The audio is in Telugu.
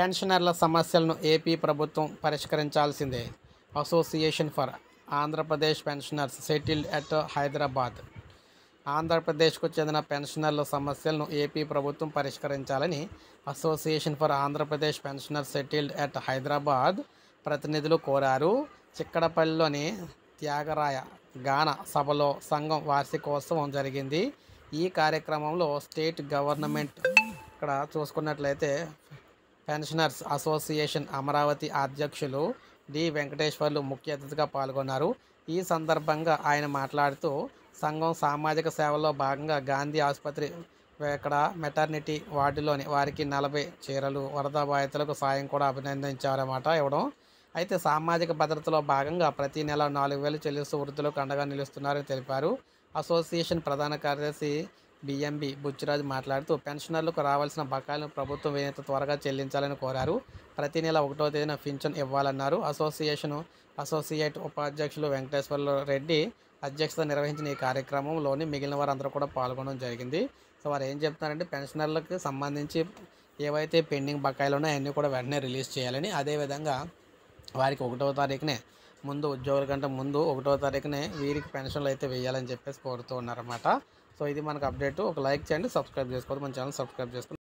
పెన్షనర్ల సమస్యలను ఏపీ ప్రభుత్వం పరిష్కరించాల్సిందే association for Andhra Pradesh pensioners settled at Hyderabad ఆంధ్రప్రదేశ్కు చెందిన పెన్షనర్ల సమస్యలను ఏపీ ప్రభుత్వం పరిష్కరించాలని association for Andhra Pradesh pensioner settled at Hyderabad ప్రతినిధులు కోరారు చిక్కడపల్లిలోని త్యాగరాయ గాన సభలో సంఘం వార్షికోత్సవం జరిగింది ఈ కార్యక్రమంలో స్టేట్ గవర్నమెంట్ ఇక్కడ చూసుకున్నట్లయితే పెన్షనర్స్ అసోసియేషన్ అమరావతి అధ్యక్షులు డి వెంకటేశ్వర్లు ముఖ్య అతిథిగా పాల్గొన్నారు ఈ సందర్భంగా ఆయన మాట్లాడుతూ సంఘం సామాజిక సేవలో భాగంగా గాంధీ ఆసుపత్రి ఇక్కడ మెటర్నిటీ వార్డులోని వారికి నలభై చీరలు వరద బాధితులకు సాయం కూడా అభినందించారన్నమాట ఇవ్వడం అయితే సామాజిక భద్రతలో భాగంగా ప్రతి నెల నాలుగు వేలు చెల్లిస్తూ వృద్ధులకు అండగా నిలుస్తున్నారని తెలిపారు అసోసియేషన్ ప్రధాన కార్యదర్శి బిఎంబి బుచ్చిరాజు మాట్లాడుతూ పెన్షనర్లకు రావాల్సిన బకాయిలను ప్రభుత్వం వీలైనంత త్వరగా చెల్లించాలని కోరారు ప్రతి నెల ఒకటో తేదీన పింఛన్ ఇవ్వాలన్నారు అసోసియేషన్ అసోసియేట్ ఉపాధ్యక్షులు వెంకటేశ్వర్లు రెడ్డి అధ్యక్షత నిర్వహించిన ఈ కార్యక్రమంలోని మిగిలిన వారందరూ కూడా పాల్గొనడం జరిగింది సో వారు ఏం చెప్తున్నారంటే పెన్షనర్లకు సంబంధించి ఏవైతే పెండింగ్ బకాయిలు ఉన్నాయో అన్నీ కూడా వెంటనే రిలీజ్ చేయాలని అదేవిధంగా వారికి ఒకటో తారీఖునే ముందు ఉద్యోగుల కంటే ముందు ఒకటో తారీఖునే వీరికి పెన్షన్లు అయితే వేయాలని చెప్పేసి కోరుతూ ఉన్నారన్నమాట సో ఇది మనకు అప్డేట్ ఒక లైక్ చేయండి సబ్స్క్రైబ్ చేసుకోవద్దు మన ఛానల్ సబ్స్క్రైబ్ చేసుకోండి